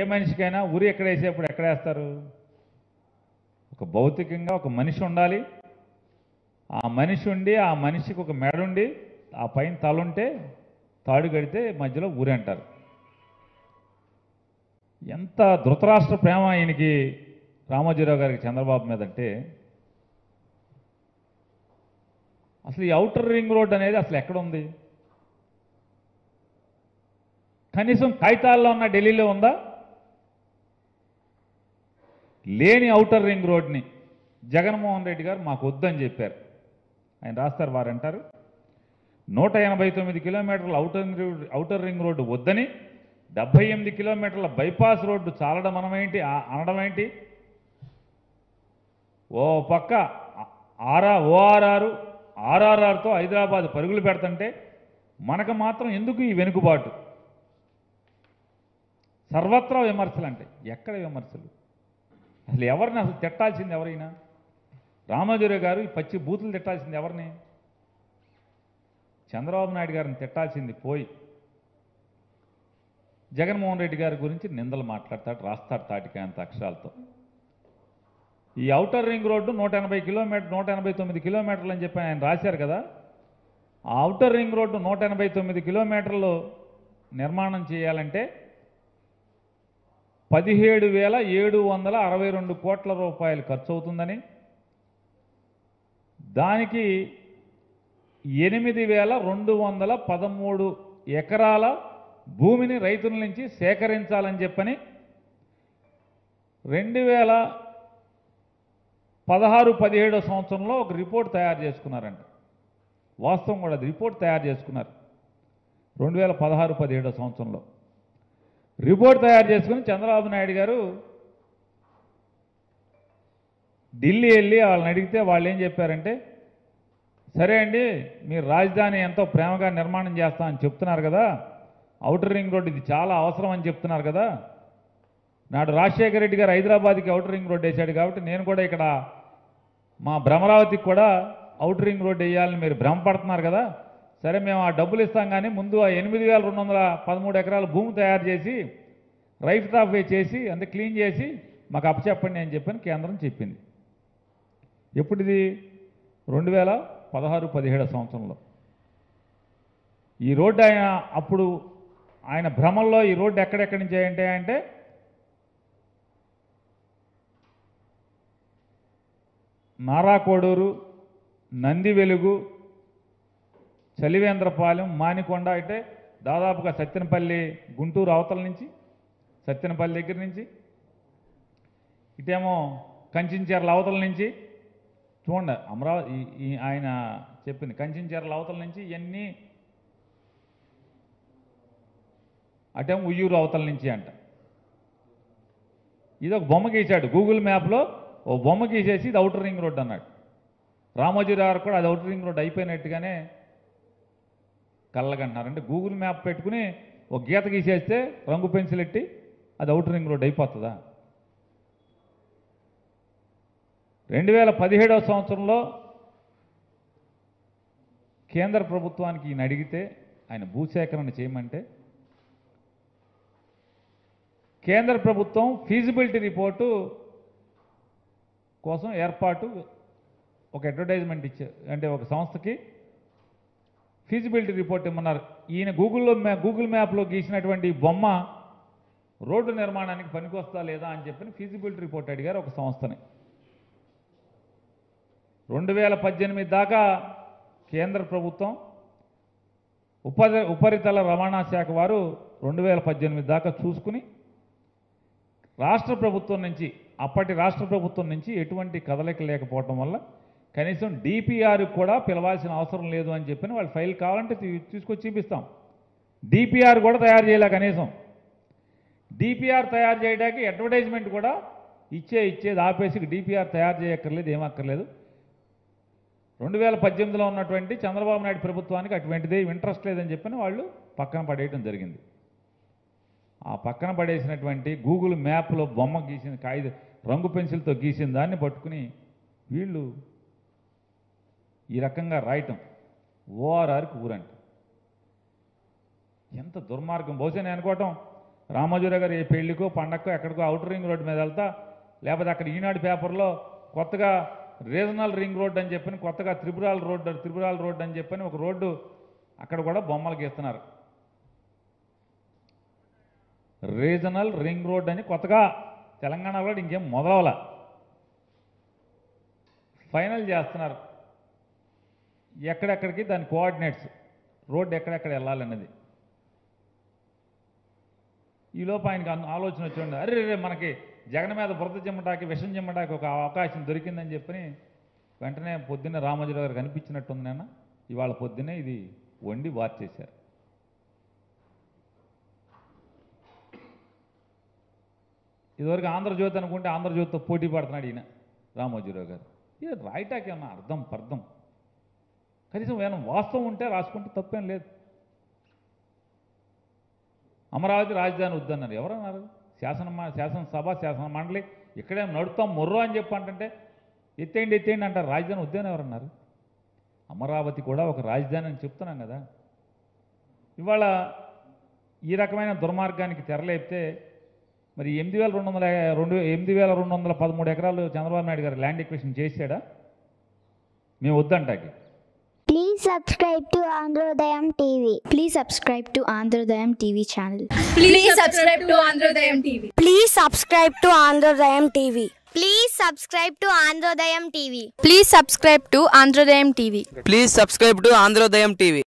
ఏ మనిషికైనా ఊరి ఎక్కడ వేసేప్పుడు ఎక్కడ వేస్తారు ఒక భౌతికంగా ఒక మనిషి ఉండాలి ఆ మనిషి ఉండి ఆ మనిషికి ఒక మెడ ఉండి ఆ పైన తల ఉంటే తాడు కడితే మధ్యలో ఊరి అంటారు ఎంత ధృతరాష్ట్ర ప్రేమ ఈయనకి రామోజీరావు గారికి చంద్రబాబు మీద అంటే అసలు ఈ అవుటర్ రింగ్ రోడ్ అనేది అసలు ఎక్కడ ఉంది కనీసం కాగితాల్లో ఉన్న ఢిల్లీలో ఉందా లేని అవుటర్ రింగ్ రోడ్ని జగన్మోహన్ రెడ్డి గారు మాకు వద్దని చెప్పారు ఆయన రాస్తారు వారు అంటారు నూట ఎనభై తొమ్మిది కిలోమీటర్ల outer ring road outer ring road వద్దని డెబ్బై ఎనిమిది కిలోమీటర్ల బైపాస్ రోడ్డు చాలడం అనమేంటి ఆ- అనడం ఏంటి ఓ పక్క ఆర్ఆ ఓఆర్ఆర్ ఆర్ఆర్ఆర్తో హైదరాబాద్ పరుగులు పెడుతుంటే మనకు మాత్రం ఎందుకు ఈ వెనుకబాటు సర్వత్రా విమర్శలు అంటే ఎక్కడ విమర్శలు అసలు ఎవరిని అసలు తిట్టాల్సింది ఎవరైనా రామోజీరావు గారు ఈ పచ్చి బూతులు తిట్టాల్సింది ఎవరిని చంద్రబాబు నాయుడు గారిని తిట్టాల్సింది పోయి జగన్మోహన్ రెడ్డి గారి గురించి నిందలు మాట్లాడతాడు రాస్తాడు తాటికి అంత అక్షరాలతో ఈ అవుటర్ రింగ్ రోడ్డు నూట ఎనభై కిలోమీటర్ నూట ఎనభై తొమ్మిది కిలోమీటర్లు అని చెప్పి ఆయన రాశారు కదా ఆ అవుటర్ రింగ్ రోడ్డు నూట ఎనభై తొమ్మిది కిలోమీటర్లు నిర్మాణం చేయాలంటే పదిహేడు వేల ఏడు వందల అరవై రెండు కోట్ల రూపాయలు ఖర్చు అవుతుందని దానికి ఎనిమిది వేల రెండు వందల పదమూడు ఎకరాల భూమిని రైతుల నుంచి సేకరించాలని చెప్పని రెండు వేల పదహారు పదిహేడో సంవత్సరంలో ఒక రిపోర్ట్ తయారు చేసుకున్నారంట వాస్తవం కూడా అది రిపోర్ట్ తయారు చేసుకున్నారు రెండు వేల పదహారు పదిహేడో సంవత్సరంలో రిపోర్ట్ తయారు చేసుకుని చంద్రబాబు నాయుడు గారు ఢిల్లీ వెళ్ళి వాళ్ళని అడిగితే వాళ్ళు ఏం చెప్పారంటే సరే అండి మీరు రాజధాని ఎంతో ప్రేమగా నిర్మాణం చేస్తామని చెప్తున్నారు కదా అవుటర్ రింగ్ రోడ్ ఇది చాలా అవసరం అని చెప్తున్నారు కదా నాడు రాజశేఖర రెడ్డి గారు హైదరాబాద్కి అవుటర్ రింగ్ రోడ్ వేశాడు కాబట్టి నేను కూడా ఇక్కడ మా భ్రమరావతికి కూడా అవుటర్ రింగ్ రోడ్ వేయాలని మీరు భ్రమపడుతున్నారు కదా సరే మేము ఆ డబ్బులు ఇస్తాం కానీ ముందు ఆ ఎనిమిది వేల రెండు వందల పదమూడు ఎకరాల భూమి తయారు చేసి రైట్ ఆఫ్ వే చేసి అంతే క్లీన్ చేసి మాకు అప్పచెప్పండి అని చెప్పని కేంద్రం చెప్పింది ఎప్పుడిది రెండు వేల పదహారు పదిహేడు సంవత్సరంలో ఈ రోడ్డు ఆయన అప్పుడు ఆయన భ్రమంలో ఈ రోడ్డు ఎక్కడెక్కడి నుంచి ఏంటి అంటే నారాకోడూరు నంది వెలుగు చలివేంద్రపాలెం మానికొండ అంటే దాదాపుగా సత్తెనపల్లి గుంటూరు అవతల నుంచి సత్తెనపల్లి దగ్గర నుంచి ఇటేమో కంచించర్ల అవతల నుంచి చూడండి అమరావతి ఈ- ఈ ఆయన చెప్పింది కంచించర్ల అవతల నుంచి ఇవన్నీ అటేమో ఉయ్యూరు అవతల నుంచి అంట ఇది ఒక బొమ్మ గీశాడు గూగుల్ మ్యాప్లో ఓ బొమ్మ గీసేసి ఇది అవుటర్ రింగ్ రోడ్ అన్నాడు రామోజీరావు గారు కూడా అది అవుటర్ రింగ్ రోడ్ అయిపోయినట్టుగానే కళ్ళగంటున్నారు అంటే గూగుల్ మ్యాప్ పెట్టుకుని ఒక గీత గీసేస్తే రంగు పెన్సిల్ ఎట్టి అది అవుటర్ రింగ్ రోడ్ అయిపోతుందా రెండు వేల పదిహేడవ సంవత్సరంలో కేంద్ర ప్రభుత్వానికి ఈయన అడిగితే ఆయన భూసేకరణ చేయమంటే కేంద్ర ప్రభుత్వం ఫీజిబిలిటీ రిపోర్టు కోసం ఏర్పాటు ఒక అడ్వర్టైజ్మెంట్ ఇచ్చారు అంటే ఒక సంస్థకి ఫీజిబిలిటీ రిపోర్ట్ ఇమ్మన్నారు ఈయన గూగుల్లో మ్యా గూగుల్ మ్యాప్లో గీసినటువంటి ఈ బొమ్మ రోడ్డు నిర్మాణానికి పనికొస్తా లేదా అని చెప్పి ఫీజిబిలిటీ రిపోర్ట్ అడిగారు ఒక సంస్థని రెండు వేల పద్దెనిమిది దాకా కేంద్ర ప్రభుత్వం ఉపరి ఉపరితల రవాణా శాఖ వారు రెండు వేల పద్దెనిమిది దాకా చూసుకుని రాష్ట్ర ప్రభుత్వం నుంచి అప్పటి రాష్ట్ర ప్రభుత్వం నుంచి ఎటువంటి కదలిక లేకపోవటం వల్ల కనీసం డిపిఆర్ కూడా పిలవాల్సిన అవసరం లేదు అని చెప్పి వాళ్ళు ఫైల్ కావాలంటే తీ- తీసుకొచ్చి చూపిస్తాం డిపిఆర్ కూడా తయారు చేయలే కనీసం డిపిఆర్ తయారు చేయడానికి అడ్వర్టైజ్మెంట్ కూడా ఇచ్చే ఇచ్చేది ఆపేసి డిపిఆర్ తయారు చేయక్కర్లేదు ఏమక్కర్లేదు రెండు వేల పద్దెనిమిదిలో ఉన్నటువంటి చంద్రబాబు నాయుడు ప్రభుత్వానికి అటువంటిదే ఇంట్రెస్ట్ లేదని చెప్పని వాళ్ళు పక్కన పడేయడం జరిగింది ఆ పక్కన పడేసినటువంటి గూగుల్ మ్యాప్లో బొమ్మ గీసిన కాగిత రంగు పెన్సిల్తో గీసిన దాన్ని పట్టుకుని వీళ్ళు ఈ రకంగా రాయటం ఓఆర్ఆర్కి ఊరంట ఎంత దుర్మార్గం బహుశా నేను అనుకోవటం రామోజీరావు గారు ఏ పెళ్లికో పండక్కో ఎక్కడికో అవుటర్ రింగ్ రోడ్డు మీద వెళ్తా లేకపోతే అక్కడ ఈనాడు పేపర్లో కొత్తగా రీజనల్ రింగ్ రోడ్ అని చెప్పని కొత్తగా త్రిపురాల రోడ్ త్రిపురాల రోడ్ అని చెప్పని ఒక రోడ్డు అక్కడ కూడా బొమ్మలు గీస్తున్నారు రీజనల్ రింగ్ రోడ్ అని కొత్తగా తెలంగాణలో కూడా ఇంకేం మొదలవల ఫైనల్ చేస్తున్నారు ఎక్కడెక్కడికి దాని కోఆర్డినేట్స్ రోడ్డు ఎక్కడెక్కడ వెళ్ళాలన్నది ఈలోపు ఆయనకి అన్- ఆలోచన వచ్చింది అరే రే మనకి జగన్ మీద బురద చిమ్మటానికి విషం చిమ్మటానికి ఒక అవకాశం దొరికిందని చెప్పని వెంటనే పొద్దున్నే రామోజీరావు గారు కనిపించినట్టుంది నాన్న ఇవాళ పొద్దున్నే ఇది వండి వాచ్ చేశారు ఇదివరకు ఆంధ్రజ్యోతి అనుకుంటే ఆంధ్రజ్యోతితో పోటీ పడుతున్నాడు ఈయన రామోజీరావు గారు ఇది రాయటానికి ఏమన్నా అర్థం పర్థం కనీసం ఏమైనా వాస్తవం ఉంటే రాసుకుంటే తప్పేం లేదు అమరావతి రాజధాని వద్దన్నారు ఎవరన్నారు శాసన శాసనసభ శాసన మండలి ఇక్కడేం నడుస్తాం మొర్రో అని చెప్పి అంటే ఎత్తేయండి ఎత్తేయండి అంటారు రాజధాని వద్దని ఎవరన్నారు అమరావతి కూడా ఒక రాజధాని అని చెప్తున్నాం కదా ఇవాళ ఈ రకమైన దుర్మార్గానికి తెరలేపితే మరి ఎనిమిది వేల రెండు వందల రెండు ఎనిమిది వేల రెండు వందల పదమూడు ఎకరాలు చంద్రబాబు నాయుడు గారు ల్యాండ్ ఎక్విషన్ చేశాడా మేము వద్దంటాకి Please subscribe to Androdayam TV. Please subscribe to Androdayam TV channel. Please subscribe to Androdayam TV. Please subscribe to Androdayam TV. Please subscribe to Androdayam TV. Please subscribe to Androdayam TV. Please subscribe to Androdayam TV.